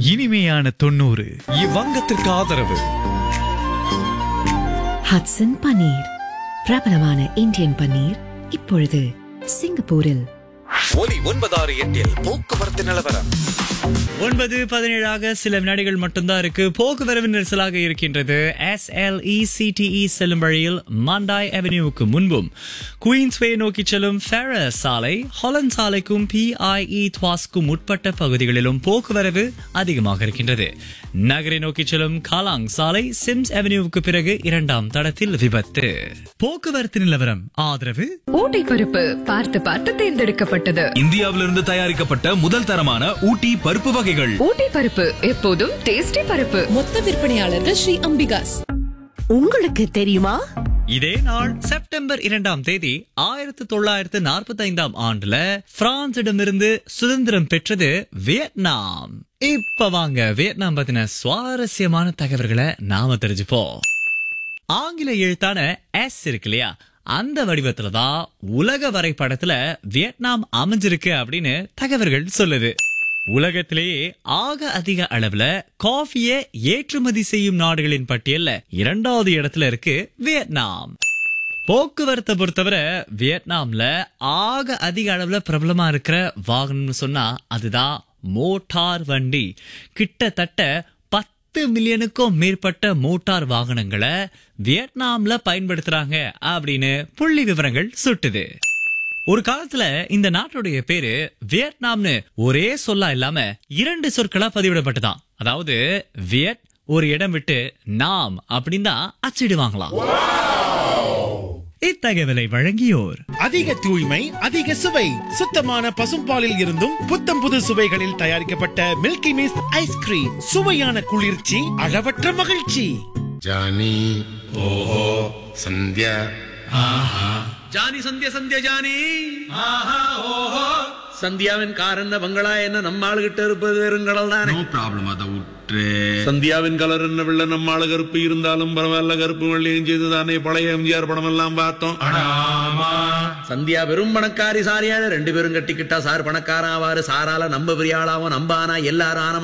இனிமையான தொண்ணூறு இவ்வங்கத்திற்கு ஆதரவு ஹட்சன் பன்னீர் பிரபலமான இந்தியன் பன்னீர் இப்பொழுது சிங்கப்பூரில் ஒலி ஒன்பதாறு எட்டில் போக்குவரத்து நிலவரம் ஒன்பது பதினேழாக சில வினாடிகள் மட்டும்தான் இருக்கு போக்குவரவு நெரிசலாக இருக்கின்றது எஸ் எல் சிடிஇ செல்லும் வழியில் மாண்டாய் அவென்யூவுக்கு முன்பும் குயின்ஸ்வே நோக்கி செல்லும் ஃபெரஸ் சாலை ஹாலண்ட் சாலைக்கும் பிஐஇ துவாஸ்க்கும் உட்பட்ட பகுதிகளிலும் போக்குவரவு அதிகமாக இருக்கின்றது நகரை நோக்கி செல்லும் காலாங் சாலை சிம்ஸ் அவென்யூவுக்கு பிறகு இரண்டாம் தடத்தில் விபத்து போக்குவரத்து நிலவரம் ஆதரவு ஊட்டி பருப்பு பார்த்து பார்த்து தேர்ந்தெடுக்கப்பட்டது இந்தியாவிலிருந்து தயாரிக்கப்பட்ட முதல் தரமான ஊட்டி பருப்பு வகைகள் ஊட்டி பருப்பு எப்போதும் டேஸ்டி பருப்பு மொத்த விற்பனையாளர்கள் ஸ்ரீ அம்பிகாஸ் உங்களுக்கு தெரியுமா இதே நாள் செப்டம்பர் இரண்டாம் தேதி ஆயிரத்தி தொள்ளாயிரத்து நாற்பத்தி ஐந்தாம் ஆண்டுல பிரான்சிடமிருந்து சுதந்திரம் பெற்றது வியட்நாம் இப்ப வாங்க வியட்நாம் பத்தின சுவாரஸ்யமான தகவல்களை நாம தெரிஞ்சுப்போம் ஆங்கில எழுத்தான எஸ் இருக்கு இல்லையா அந்த வடிவத்துல தான் உலக வரைபடத்துல வியட்நாம் அமைஞ்சிருக்கு அப்படின்னு தகவல்கள் சொல்லுது உலகத்திலேயே ஆக அதிக அளவுல காஃபியை ஏற்றுமதி செய்யும் நாடுகளின் பட்டியல்ல இரண்டாவது இடத்துல இருக்கு வியட்நாம் போக்குவரத்தை பொறுத்தவரை வியட்நாம்ல ஆக அதிக அளவுல பிரபலமா இருக்கிற வாகனம்னு சொன்னா அதுதான் மோட்டார் வண்டி கிட்டத்தட்ட பத்து மில்லியனுக்கும் மேற்பட்ட மோட்டார் வாகனங்களை வியட்நாம்ல பயன்படுத்துறாங்க அப்படின்னு புள்ளி விவரங்கள் சுட்டுது ஒரு காலத்துல இந்த நாட்டுடைய பேரு வியட்நாம்னு ஒரே சொல்லா இல்லாம இரண்டு சொற்களா பதிவிடப்பட்டதாம் அதாவது வியட் ஒரு இடம் விட்டு நாம் அப்படின்னு தான் அச்சிடுவாங்களாம் இத்தகவலை வழங்கியோர் அதிக தூய்மை அதிக சுவை சுத்தமான பசும்பாலில் இருந்தும் புத்தம் புது சுவைகளில் தயாரிக்கப்பட்ட மில்கி மிஸ்ட் ஐஸ்கிரீம் சுவையான குளிர்ச்சி அளவற்ற மகிழ்ச்சி ಜಾನಿ ಓಹೋ ಸಂಧ್ಯಾ ஜானி சந்திய சந்திய ஜானி சந்தியாவின் கார் என்ன பங்களா என்ன நம்ம ஆளுகிட்ட இருப்பது வெறுங்கடல் தானே ನೋ ಪ್ರಾಬ್ಲಮ್ ಅದ ಉಟ್ರೆ சந்தியாவின் கலர் என்ன வெள்ள நம்ம ஆளு கருப்பு இருந்தாலும் பரவாயில்ல கருப்பு வெள்ளையும் செய்து தானே பழைய எம்ஜிஆர் படம் எல்லாம் பார்த்தோம் சந்தியா வெறும் பணக்காரி சாரியால ரெண்டு பேரும் கட்டிக்கிட்டா சார் பணக்காரன் ஆவாரு சாரால நம்ம பெரிய ஆளாவும் நம்பானா எல்லாரும் ஆன